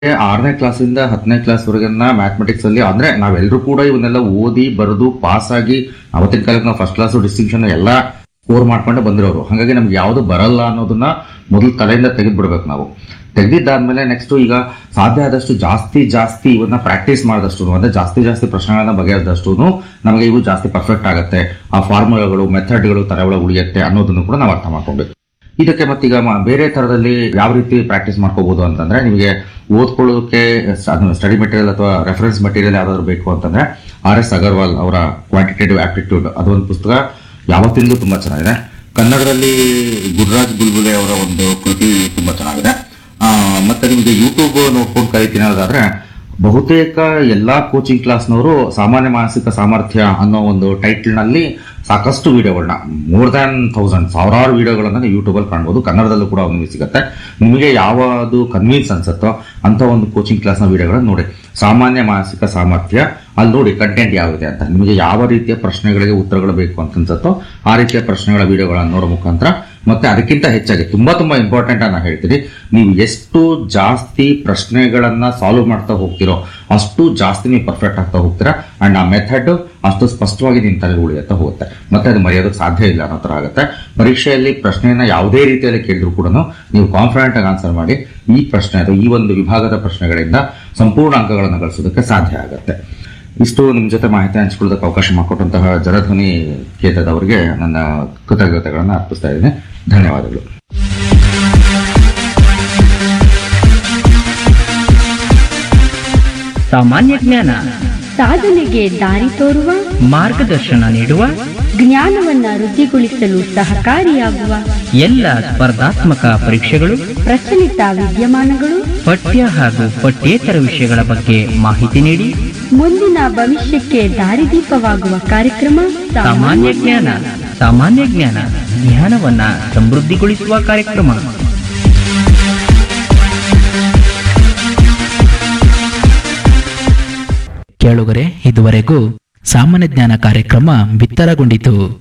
ಆರನೇ ಕ್ಲಾಸಿಂದ ಹತ್ತನೇ ಕ್ಲಾಸ್ ವರೆಗಿನ ಮ್ಯಾಥಮೆಟಿಕ್ಸ್ ಅಲ್ಲಿ ಅಂದ್ರೆ ನಾವೆಲ್ಲರೂ ಕೂಡ ಇವನ್ನೆಲ್ಲ ಓದಿ ಬರೆದು ಪಾಸ್ ಆಗಿ ಅವತ್ತಿನ ಕಾಲಕ್ಕೆ ನಾವು ಫಸ್ಟ್ ಕ್ಲಾಸ್ ಡಿಸ್ಟಿಂಕ್ಷನ್ ಎಲ್ಲ ಸ್ಕೋರ್ ಮಾಡ್ಕೊಂಡು ಬಂದಿರೋರು ಹಾಗಾಗಿ ನಮ್ಗೆ ಯಾವುದು ಬರಲ್ಲ ಅನ್ನೋದನ್ನ ಮೊದಲು ತಲೆಯಿಂದ ತೆಗೆದು ಬಿಡ್ಬೇಕು ನಾವು ತೆಗೆದಿದ್ದಾದ್ಮೇಲೆ ನೆಕ್ಸ್ಟ್ ಈಗ ಸಾಧ್ಯ ಆದಷ್ಟು ಜಾಸ್ತಿ ಜಾಸ್ತಿ ಇವನ್ನ ಪ್ರಾಕ್ಟೀಸ್ ಮಾಡಿದಷ್ಟು ಅಂದ್ರೆ ಜಾಸ್ತಿ ಜಾಸ್ತಿ ಪ್ರಶ್ನೆಗಳನ್ನ ಬಗೆಹರಿದಷ್ಟು ನಮಗೆ ಇವು ಜಾಸ್ತಿ ಪರ್ಫೆಕ್ಟ್ ಆಗುತ್ತೆ ಆ ಫಾರ್ಮುಲಾಗಳು ಮೆಥಡ್ಗಳು ತರ ಒಳಗೆ ಉಳಿಯುತ್ತೆ ಅನ್ನೋದನ್ನು ಕೂಡ ನಾವು ಅರ್ಥ ಮಾಡ್ಕೊಬೇಕು ಇದಕ್ಕೆ ಮತ್ತೀಗ ಮ- ಬೇರೆ ತರದಲ್ಲಿ ಯಾವ ರೀತಿ ಪ್ರಾಕ್ಟೀಸ್ ಮಾಡ್ಕೋಬಹುದು ಅಂತಂದ್ರೆ ನಿಮಗೆ ಓದ್ಕೊಳ್ಳೋದಕ್ಕೆ ಸ್ಟಡಿ ಮೆಟೀರಿಯಲ್ ಅಥವಾ ರೆಫರೆನ್ಸ್ ಮೆಟೀರಿಯಲ್ ಯಾವ್ದಾದ್ರು ಬೇಕು ಅಂತಂದ್ರೆ ಆರ್ ಎಸ್ ಅಗರ್ವಾಲ್ ಅವರ ಕ್ವಾಂಟಿಟೇಟಿವ್ ಆಪ್ಟಿಟ್ಯೂಡ್ ಅದೊಂದು ಪುಸ್ತಕ ಯಾವತ್ತಿಂದಲೂ ತುಂಬಾ ಚೆನ್ನಾಗಿದೆ ಕನ್ನಡದಲ್ಲಿ ಗುರುರಾಜ್ ಬುಲ್ಬುಲೆ ಅವರ ಒಂದು ಕೃತಿ ತುಂಬಾ ಚೆನ್ನಾಗಿದೆ ಆ, ಮತ್ತೆ ನಿಮಗೆ ಯೂಟ್ಯೂಬ್ ನೋಡ್ಕೊಂಡು ಕಲಿತೀನಿ ಅನ್ನೋದಾದ್ರೆ ಬಹುತೇಕ ಎಲ್ಲಾ ಕೋಚಿಂಗ್ ಕ್ಲಾಸ್ನವರು ಸಾಮಾನ್ಯ ಮಾನಸಿಕ ಸಾಮರ್ಥ್ಯ ಅನ್ನೋ ಒಂದು ಟೈಟಲ್ ನಲ್ಲಿ ಸಾಕಷ್ಟು ವಿಡಿಯೋಗಳನ್ನ ಮೋರ್ ದ್ಯಾನ್ ಥೌಸಂಡ್ ಸಾವಿರಾರು ವಿಡಿಯೋಗಳನ್ನ ನೀವು ಯೂಟ್ಯೂಬ್ ಅಲ್ಲಿ ಕಾಣ್ಬೋದು ಕನ್ನಡದಲ್ಲೂ ಕೂಡ ನಿಮಗೆ ಸಿಗುತ್ತೆ ನಿಮಗೆ ಯಾವುದು ಕನ್ವಿನ್ಸ್ ಅನ್ಸುತ್ತೋ ಅಂತ ಒಂದು ಕೋಚಿಂಗ್ ಕ್ಲಾಸ್ನ ವಿಡಿಯೋಗಳನ್ನ ನೋಡಿ ಸಾಮಾನ್ಯ ಮಾನಸಿಕ ಸಾಮರ್ಥ್ಯ ಅಲ್ಲಿ ನೋಡಿ ಕಂಟೆಂಟ್ ಯಾವಿದೆ ಅಂತ ನಿಮಗೆ ಯಾವ ರೀತಿಯ ಪ್ರಶ್ನೆಗಳಿಗೆ ಉತ್ತರಗಳು ಬೇಕು ಅಂತ ಅನ್ಸುತ್ತೋ ಆ ರೀತಿಯ ಪ್ರಶ್ನೆಗಳ ವಿಡಿಯೋಗಳನ್ನ ನೋಡೋ ಮುಖಾಂತರ ಮತ್ತೆ ಅದಕ್ಕಿಂತ ಹೆಚ್ಚಾಗಿ ತುಂಬಾ ತುಂಬಾ ಇಂಪಾರ್ಟೆಂಟ್ ನಾನು ಹೇಳ್ತೀನಿ ನೀವು ಎಷ್ಟು ಜಾಸ್ತಿ ಪ್ರಶ್ನೆಗಳನ್ನ ಸಾಲ್ವ್ ಮಾಡ್ತಾ ಹೋಗ್ತಿರೋ ಅಷ್ಟು ಜಾಸ್ತಿ ನೀವು ಪರ್ಫೆಕ್ಟ್ ಆಗ್ತಾ ಹೋಗ್ತೀರಾ ಅಂಡ್ ಆ ಮೆಥಡ್ ಅಷ್ಟು ಸ್ಪಷ್ಟವಾಗಿ ನಿಮ್ ತಲೆ ಉಳಿಯುತ್ತಾ ಹೋಗುತ್ತೆ ಮತ್ತೆ ಅದು ಮರೆಯೋದಕ್ಕೆ ಸಾಧ್ಯ ಇಲ್ಲ ಅನ್ನೋ ತರ ಆಗುತ್ತೆ ಪರೀಕ್ಷೆಯಲ್ಲಿ ಪ್ರಶ್ನೆಯನ್ನ ಯಾವುದೇ ರೀತಿಯಲ್ಲಿ ಕೇಳಿದ್ರು ಕೂಡ ನೀವು ಕಾನ್ಫಿಡೆಂಟ್ ಆಗಿ ಆನ್ಸರ್ ಮಾಡಿ ಈ ಪ್ರಶ್ನೆ ಅಥವಾ ಈ ಒಂದು ವಿಭಾಗದ ಪ್ರಶ್ನೆಗಳಿಂದ ಸಂಪೂರ್ಣ ಅಂಕಗಳನ್ನು ಗಳಿಸೋದಕ್ಕೆ ಸಾಧ್ಯ ಆಗುತ್ತೆ ಇಷ್ಟು ನಿಮ್ ಜೊತೆ ಮಾಹಿತಿ ಹಂಚಿಕೊಳ್ಳೋದಕ್ಕೆ ಅವಕಾಶ ಮಾಡಿಕೊಟ್ಟಂತಹ ಜಲಧ್ವನಿ ಕೇಂದ್ರದವರಿಗೆ ನನ್ನ ಕೃತಜ್ಞತೆಗಳನ್ನು ಅರ್ಪಿಸ್ತಾ ಇದ್ದೀನಿ ಧನ್ಯವಾದಗಳು ಸಾಮಾನ್ಯ ಜ್ಞಾನ ಸಾಧನೆಗೆ ದಾರಿ ತೋರುವ ಮಾರ್ಗದರ್ಶನ ನೀಡುವ ಜ್ಞಾನವನ್ನ ವೃದ್ಧಿಗೊಳಿಸಲು ಸಹಕಾರಿಯಾಗುವ ಎಲ್ಲ ಸ್ಪರ್ಧಾತ್ಮಕ ಪರೀಕ್ಷೆಗಳು ಪ್ರಚಲಿತ ವಿದ್ಯಮಾನಗಳು ಪಠ್ಯ ಹಾಗೂ ಪಠ್ಯೇತರ ವಿಷಯಗಳ ಬಗ್ಗೆ ಮಾಹಿತಿ ನೀಡಿ ಮುಂದಿನ ಭವಿಷ್ಯಕ್ಕೆ ದಾರಿದೀಪವಾಗುವ ಕಾರ್ಯಕ್ರಮ ಸಾಮಾನ್ಯ ಜ್ಞಾನ ಸಾಮಾನ್ಯ ಜ್ಞಾನ ಜ್ಞಾನವನ್ನ ಸಮೃದ್ಧಿಗೊಳಿಸುವ ಕಾರ್ಯಕ್ರಮ ಕೇಳುಗರೆ ಇದುವರೆಗೂ ಸಾಮಾನ್ಯ ಜ್ಞಾನ ಕಾರ್ಯಕ್ರಮ ಬಿತ್ತರಗೊಂಡಿತು